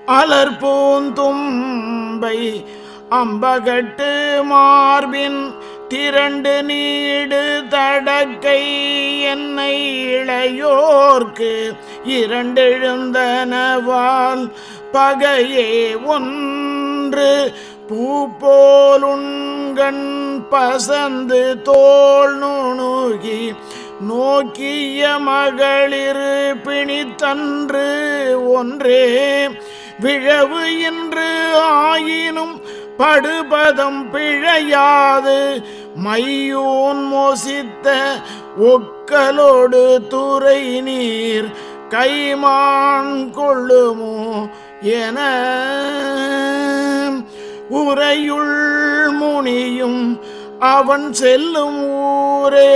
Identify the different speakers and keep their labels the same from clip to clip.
Speaker 1: அலர் பூந்தும்பை அம்பகட்டு மார்பின் திரண்டு நீடு தடக்கை என்னை இளையோர்க்கு இரண்டெழுந்தனவால் பகையே ஒன்று பூ போலுண்கண் பசந்து தோல் நுணுகி நோக்கிய மகளிர் பிணித்தன்று ஒன்றே விழவு என்று ஆயினும் படுபதம் பிழையாது மையூன் மோசித்த ஒக்கலோடு துறை நீர் கைமான் கொள்ளுமோ என உரையுள் முனியும் அவன் செல்லும் ஊரே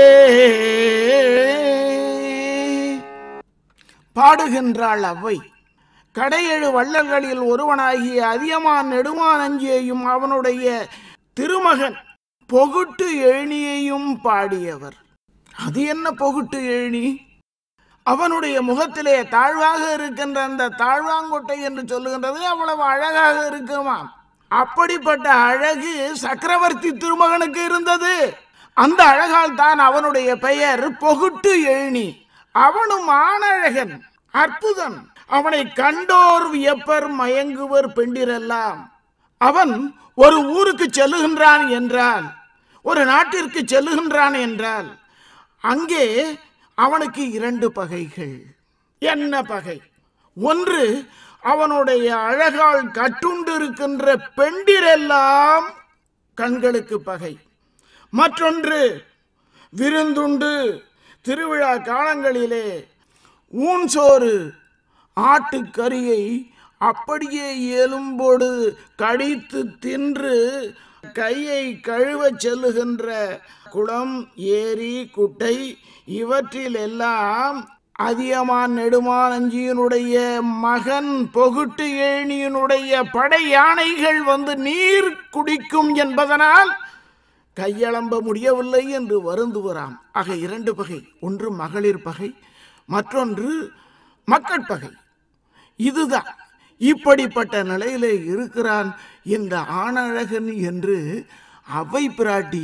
Speaker 1: பாடுகின்றாள் அவ்வை கடையேழு வள்ளல்களில் ஒருவனாகிய அதியமான் நெடுமான் அஞ்சியையும் அவனுடைய திருமகன் பொகுட்டு எழுனியையும் பாடியவர் அது என்ன பொகுட்டு எழுனி அவனுடைய முகத்திலே தாழ்வாக இருக்கின்ற அந்த தாழ்வாங்கொட்டை என்று சொல்லுகின்றது அவ்வளவு அழகாக இருக்குமாம் அப்படிப்பட்ட அழகு சக்கரவர்த்தி திருமகனுக்கு இருந்தது அந்த அழகால் தான் அவனுடைய பெயர் பொகுட்டு எழுனி அவனும் ஆணழகன் அற்புதன் அவனை கண்டோர் வியப்பர் மயங்குவர் பெண்டிரெல்லாம் அவன் ஒரு ஊருக்கு செல்லுகின்றான் என்றால் ஒரு நாட்டிற்கு செல்லுகின்றான் என்றால் அங்கே அவனுக்கு இரண்டு பகைகள் என்ன பகை ஒன்று அவனுடைய அழகால் கட்டுண்டு இருக்கின்ற பெண்டிரெல்லாம் கண்களுக்கு பகை மற்றொன்று விருந்துண்டு திருவிழா காலங்களிலே ஊன்சோறு ஆட்டுக்கறியை அப்படியே எலும்போடு கடித்து தின்று கையை கழுவச் செல்லுகின்ற குளம் ஏரி குட்டை இவற்றில் எல்லாம் அதியமான் நெடுமானஞ்சியினுடைய மகன் பொகுட்டு ஏணியினுடைய படை யானைகள் வந்து நீர் குடிக்கும் என்பதனால் கையளம்ப முடியவில்லை என்று வருந்துவராம் ஆக இரண்டு பகை ஒன்று மகளிர் பகை மற்றொன்று மக்கள் பகை இதுதான் இப்படிப்பட்ட நிலையிலே இருக்கிறான் இந்த ஆணழகன் என்று அவை பிராட்டி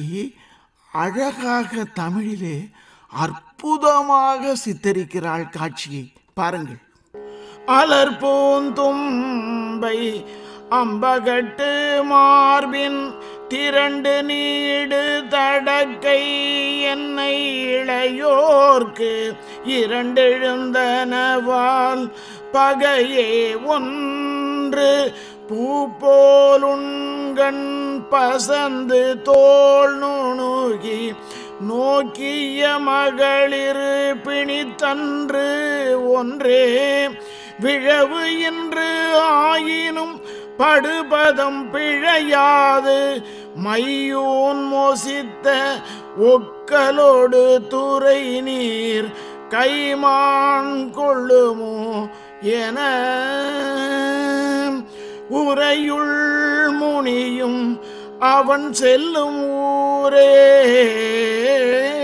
Speaker 1: அழகாக தமிழிலே அற்புதமாக சித்தரிக்கிறாள் காட்சியை பாருங்கள் அலர் பூந்தும்பை அம்பகட்டு மார்பின் திரண்டு நீடு தடக்கை என்னை இளையோர்க்கு இரண்டெழுந்தனவால் பகையே ஒன்று பூ போலுண்கண் பசந்து தோல் நுணுகி நோக்கிய மகளிர் பிணித்தன்று ஒன்றே விழவு என்று ஆயினும் படுபதம் பிழையாது மையூன் மோசித்த ஒக்கலோடு துறை நீர் கைமான் கொள்ளுமோ என உரையுள் முனியும் அவன் செல்லும் ஊரே